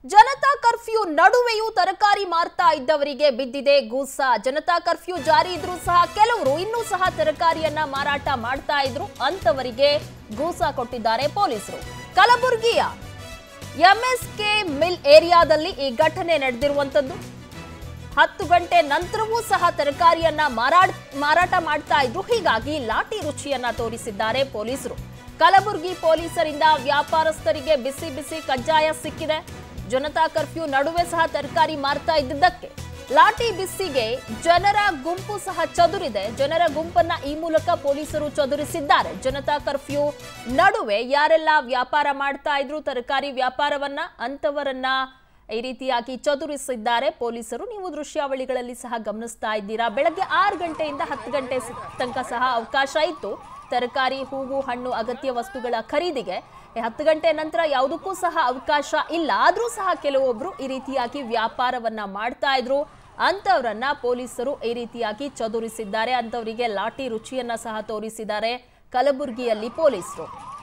Janata curfew ನಡುವೆಯೂ ತರಕಾರಿ ಮಾರ್ತಾ ಇದ್ದವರಿಗೆ ಬಿದ್ದಿದೆ ಗೂಸ ಜನತಾ ಕರ್ಫ್ಯೂ ಜಾರಿ ಇದ್ರೂ ಸಹ ಕೆಲವರು ಇನ್ನೂ ಸಹ ತರಕಾರಿಯನ್ನ ಮಾರಾಟ ಮಾಡ್ತಾ ಇದ್ರು ಅಂತವರಿಗೆ ಗೂಸ ಕೊಟ್ಟಿದ್ದಾರೆ ಪೊಲೀಸರು ಕಲಬುರಗಿಯ ಎಂಎಸ್ಕೆ ಮಿಲ್ ಏರಿಯಾದಲ್ಲಿ ಈ ಘಟನೆ ನಡೆದಿರುವಂತದ್ದು ಹತ್ತು ಗಂಟೆ ನಂತರವೂ ಸಹ ತರಕಾರಿಯನ್ನ ಮಾರಾಟ ಮಾರಾಟ ಮಾಡ್ತಾ ಇದ್ರು ಹೀಗಾಗಿ ಲಾಠಿ ರುಚಿಯನ್ನ ತೋರಿಸಿದ್ದಾರೆ ಪೊಲೀಸರು ಕಲಬುರಗಿ ಪೊಲೀಸರಿಂದ ವ್ಯಾಪಾರಸ್ಥರಿಗೆ ಬಿಸಿ ಬಿಸಿ ಕಜ್ಜಾಯ ಸಿಕ್ಕಿದೆ ಜನತಾ ಕರ್ಫ್ಯೂ ನಡುವೆ ಸಹ ತರಕಾರಿ ಮಾರ್ತಾ ಇದ್ದಿದ್ದಕ್ಕೆ ಲಾಠಿ ಬಿಸಿಗೆ ಜನರ ಗುಂಪು ಸಹ ಚದುರಿದೆ ಜನರ ಗುಂಪನ್ನ ಈ ಮೂಲಕ ಪೊಲೀಸರು ಚದುರಿಸಿದ್ದಾರೆ ಜನತಾ ಕರ್ಫ್ಯೂ ನಡುವೆ ಯಾರೆಲ್ಲ ವ್ಯಾಪಾರ ಮಾಡ್ತಾ ಇದ್ರು ತರಕಾರಿ ವ್ಯಾಪಾರವನ್ನ ಅಂತವರನ್ನ ಈ ರೀತಿಯಾಗಿ ಚದುರಿಸಿದ್ದಾರೆ ಪೊಲೀಸರು ನೀವು ದೃಶ್ಯಾವಳಿಗಳಲ್ಲಿ ಸಹ ಗಮನಿಸ್ತಾ ಇದ್ದೀರಾ ಬೆಳಗ್ಗೆ ಆರು ಗಂಟೆಯಿಂದ ಹತ್ತು ಗಂಟೆ ಸ- ತನಕ ಸಹ ಅವಕಾಶ ಇತ್ತು ತರಕಾರಿ ಹೂವು ಹಣ್ಣು ಅಗತ್ಯ ವಸ್ತುಗಳ ಖರೀದಿಗೆ ಈ ಹತ್ತು ಗಂಟೆ ನಂತರ ಯಾವುದಕ್ಕೂ ಸಹ ಅವಕಾಶ ಇಲ್ಲ ಆದರೂ ಸಹ ಕೆಲವೊಬ್ರು ಈ ರೀತಿಯಾಗಿ ವ್ಯಾಪಾರವನ್ನ ಮಾಡ್ತಾ ಇದ್ರು ಅಂತವರನ್ನ ಪೊಲೀಸರು ಈ ರೀತಿಯಾಗಿ ಚದುರಿಸಿದ್ದಾರೆ ಅಂತವರಿಗೆ ಲಾಠಿ ರುಚಿಯನ್ನ ಸಹ ತೋರಿಸಿದ್ದಾರೆ ಕಲಬುರಗಿಯಲ್ಲಿ ಪೊಲೀಸರು